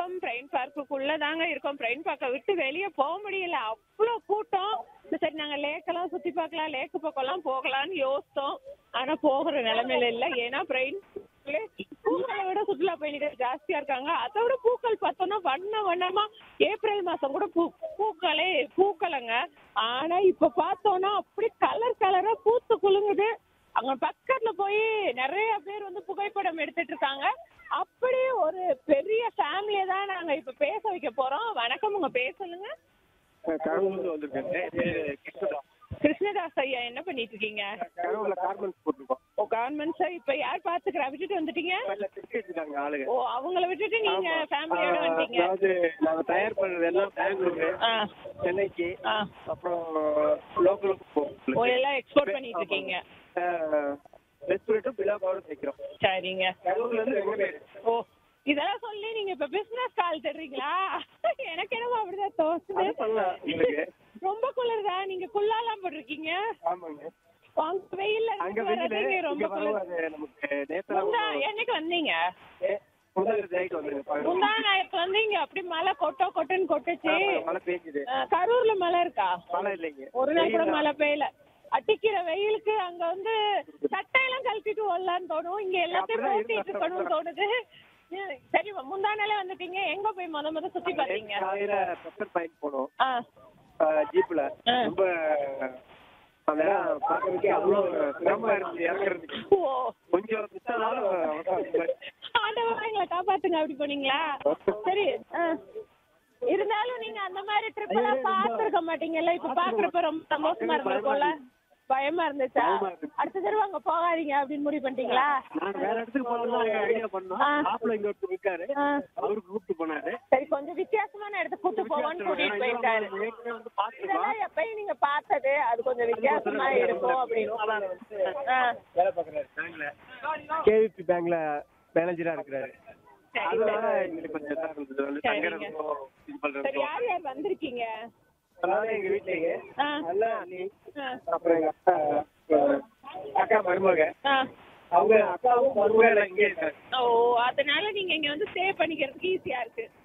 இருக்கோம் பிரெயின் பார்க்குக்குள்ள தாங்க இருக்கோம் பிரெயின் பார்க்க விட்டு வெளியே போக முடியல அவ்வளோ கூட்டம் சரி நாங்க லேக்கெல்லாம் சுத்தி பார்க்கலாம் லேக்கு பக்கம்லாம் போகலாம்னு யோசித்தோம் ஆனா போகிற நிலைமையில இல்ல ஏன்னா பிரெயின் பூக்களை விட சுற்றுலா பயணிகள் ஜாஸ்தியா இருக்காங்க அதை விட பூக்கள் பார்த்தோம்னா வண்ண வண்ணமா ஏப்ரல் மாசம் கூட பூ பூக்களே பூக்கலைங்க ஆனா இப்ப பார்த்தோம்னா அப்படி கலர் கலரா பூத்து குலுங்குது அங்க பக்கத்துல போய் நிறைய பேர் வந்து புகைப்படம் எடுத்துட்டு இருக்காங்க அப்படி ஒரு பெரிய ஃபேமிலியை தான் நாங்க இப்ப பேச வைக்க போறோம் வணக்கம் உங்க பேர் சொல்லுங்க கடவுள் வந்திருக்கேன் கிருஷ்ணதா கிருஷ்ணதாஸ் ஐயா என்ன பண்ணிட்டு இருக்கீங்க கடவுள கார்மெண்ட்ஸ் போட்டிருக்கோம் ஓ கவர்மெண்ட் சார் இப்ப யார் பாத்துக்கிறா விட்டுட்டு வந்துட்டீங்க அதில் திருப்பி வச்சிருக்காங்க ஆளுங்க ஓ அவங்கள விட்டுட்டு நீங்க ஆமா. ஃபேமிலியோட ஆ, வந்தீங்க அதாவது நாங்க தயார் பண்றது எல்லாம் பெங்களூரு ஆ சென்னைக்கு ஆ அப்புறம் லோக்கலுக்கு ஓ போகும் எல்லாம் எக்ஸ்போர்ட் பண்ணிட்டு இருக்கீங்க ரெஸ்பிரேட்டும் பிலாபாவோட தைக்கிறோம் சரிங்க கடவுள்ல இருந்து ரெண்டு பேர் ஓ இதெல்லாம் சொல்லி நீங்க இப்ப பிசினஸ் கால் தர்றீங்களா எனக்கு என்னமோ அப்படிதான் அது தோணுது பண்ணலாம் உங்களுக்கு ரொம்ப குளிர்தா நீங்க குள்ளாலாம் போட்டிருக்கீங்க ஆமாங்க அங்க வெயில்ல அங்க இருந்து வெளியில வர்றதுக்கு ரொம்ப இங்க குளிர் வரவும் நமக்கு நேத்தலாம் முந்தா என்னைக்கு வந்தீங்க முதல் நைட் வந்து முந்தா நாயத்து வந்து இங்க அப்படி மழை கொட்டோ கொட்டுன்னு கொட்டுச்சு மழை பெய்ஞ்சுது அஹ், கரூர்ல மழை இருக்கா மழை இல்லைங்க ஒரு நாள் கூட வெயில் தான். மழை பெய்யல அடிக்கிற வெயிலுக்கு அங்க வந்து சட்டையெல்லாம் கழட்டிட்டு வரலான்னு தோணும் இங்க எல்லாத்தையும் அப்படிதான் போட்டிட்டு இருக்கு. இருக்கணும்னு தோணுது ஏன், சரி முந்தா நாளே வந்துட்டீங்க எங்க போய் முத முத சுத்தி பாத்தீங்க காலையில பெப்பர் பாயிண்ட் போனோம் ஆ ஆஹ் ஜீப்ல ஆ. ரொம்ப அந்த இடம் பார்க்கறதுக்கே அவ்வளோ சிரமமா இருந்துச்சு இறக்குறதுக்கு ஓ கொஞ்சம் மிஸ்ஸானாலும் ஆண்டவா எங்களை காப்பாத்துங்க அப்படி போனீங்களா சரி ஆ. இருந்தாலும் நீங்க அந்த மாதிரி ட்ரிப் எல்லாம் பாத்துருக்க மாட்டீங்கல்ல இப்ப பாக்குறப்ப ரொம்ப சந்தோஷமா இருந்திருக்கும்ல பயமா இருந்துச்சா பயமா இருந்துச்சு. அடுத்த தடவை அங்க போகாதீங்க அப்படின்னு முடிவு பண்ணிட்டீங்களா நாங்க வேற இடத்துக்கு போகலாம் ஐடியா பண்ணோம் ஆ. மாப்பிள்ள இங்க ஒருத்தர் இருக்காரு ஆ. அவருக்கு கூப்பிட்டு போனாரு சரி கொஞ்சம் வித்தியாசமான இடத்துக்கு கூட்டு போவோம்னு கூட்டிட்டு போயிருக்காரு ஏற்கனவே வந்து பார்த்துருக்கோம் இதெல்லாம் எப்பயும் நீங்க பார்த்தது அது கொஞ்சம் வித்தியாசமா இருக்கும் அப்படின்னு ஆ. வேலை பார்க்குறாரு பேங்க்ல கேவிபி பேங்க்ல மேனேஜரா இருக்கிறாரு சரி, அதனால சரி. எங்களுக்கு கொஞ்சம் இதா இருந்தது வந்து சரிங்க. தங்குறதுக்கும் இது சரி பண்றதுக்கும் யார் யார் வந்திருக்கீங்க அதனால எங்க வீட்லயே ஆ. நல்லா அண்ணி ஆ. அப்புறம் எங்க அக்கா அஹ், அக்கா மருமக ஆ. அவங்க அக்காவும் மருமக எல்லாம் இங்கே இருக்காங்க ஓ அதனால நீங்க இங்க வந்து ஸ்டே பண்ணிக்கிறதுக்கு ஈஸியா இருக்கு